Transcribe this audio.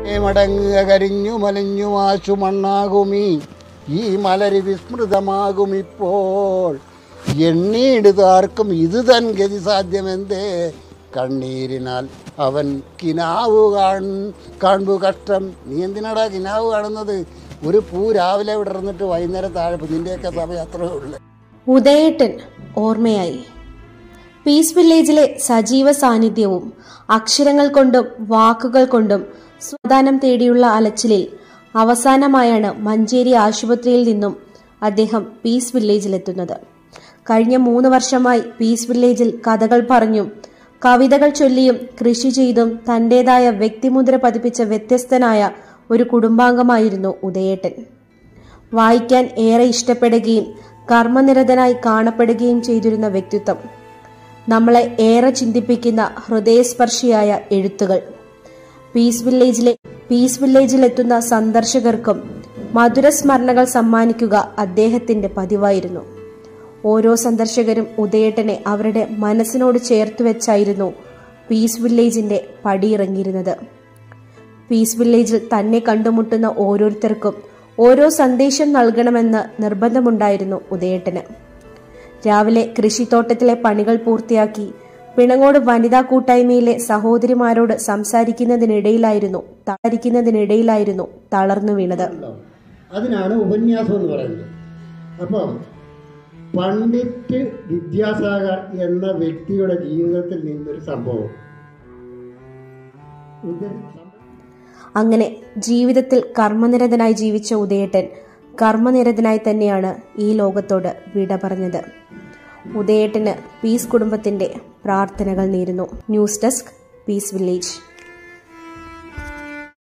മടങ്ങുക കരിഞ്ഞു മലഞ്ഞു മാശു മണ്ണാകുമീ ഈ മലരി വിസ്മൃതമാകും ഇപ്പോൾ എണ്ണീടുതാർക്കും ഇത് തൻ ഗതി സാധ്യമെന്തേ കണ്ണീരിനാൽ അവൻ കിനാവ് കാൺ കാണു കഷ്ടം നീ എന്തിനാടാ കിനാവ് കാണുന്നത് ഒരു പൂ രാവിലെ വിടർന്നിട്ട് വൈകുന്നേരം താഴെ നിന്റെയൊക്കെ സമയം അത്രേ ഉള്ളു ഉദയേട്ടൻ ഓർമ്മയായി പീസ് വില്ലേജിലെ സജീവ സാന്നിധ്യവും അക്ഷരങ്ങൾ കൊണ്ടും വാക്കുകൾ കൊണ്ടും സമാധാനം തേടിയുള്ള അലച്ചിലിൽ അവസാനമായാണ് മഞ്ചേരി ആശുപത്രിയിൽ നിന്നും അദ്ദേഹം പീസ് വില്ലേജിലെത്തുന്നത് കഴിഞ്ഞ മൂന്ന് വർഷമായി പീസ് വില്ലേജിൽ കഥകൾ പറഞ്ഞും കവിതകൾ ചൊല്ലിയും കൃഷി ചെയ്തും തന്റേതായ വ്യക്തിമുദ്ര പതിപ്പിച്ച വ്യത്യസ്തനായ ഒരു കുടുംബാംഗമായിരുന്നു ഉദയേട്ടൻ വായിക്കാൻ ഏറെ ഇഷ്ടപ്പെടുകയും കർമ്മനിരതനായി കാണപ്പെടുകയും ചെയ്തിരുന്ന വ്യക്തിത്വം നമ്മളെ ഏറെ ചിന്തിപ്പിക്കുന്ന ഹൃദയസ്പർശിയായ എഴുത്തുകൾ പീസ് വില്ലേജിലെ പീസ് വില്ലേജിലെത്തുന്ന സന്ദർശകർക്കും മധുര സ്മരണകൾ സമ്മാനിക്കുക അദ്ദേഹത്തിന്റെ പതിവായിരുന്നു ഓരോ സന്ദർശകരും ഉദയേട്ടനെ അവരുടെ മനസ്സിനോട് ചേർത്ത് വെച്ചായിരുന്നു പീസ് വില്ലേജിന്റെ പടിയിറങ്ങിയിരുന്നത് പീസ് വില്ലേജിൽ തന്നെ കണ്ടുമുട്ടുന്ന ഓരോരുത്തർക്കും ഓരോ സന്ദേശം നൽകണമെന്ന് നിർബന്ധമുണ്ടായിരുന്നു ഉദയേട്ടന് രാവിലെ കൃഷിത്തോട്ടത്തിലെ പണികൾ പൂർത്തിയാക്കി പിണങ്ങോട് വനിതാ കൂട്ടായ്മയിലെ സഹോദരിമാരോട് സംസാരിക്കുന്നതിനിടയിലായിരുന്നു സംസാരിക്കുന്നതിനിടയിലായിരുന്നു തളർന്നു വീണത് അതിനാണ് ഉപന്യാസം എന്ന് പറയുന്നത് അപ്പം പണ്ഡിറ്റ് വിദ്യാസാഗർ എന്ന വ്യക്തിയുടെ ജീവിതത്തിൽ നിന്നൊരു സംഭവം ഇത് അങ്ങനെ ജീവിതത്തിൽ കർമ്മനിരതനായി ജീവിച്ച ഉദയേട്ടൻ കർമ്മനിരതനായി തന്നെയാണ് ഈ ലോകത്തോട് വിട പറഞ്ഞത് ഉദയേട്ടന് പീസ് കുടുംബത്തിന്റെ പ്രാർത്ഥനകൾ നേരുന്നു ന്യൂസ് ഡെസ്ക് പീസ് വില്ലേജ്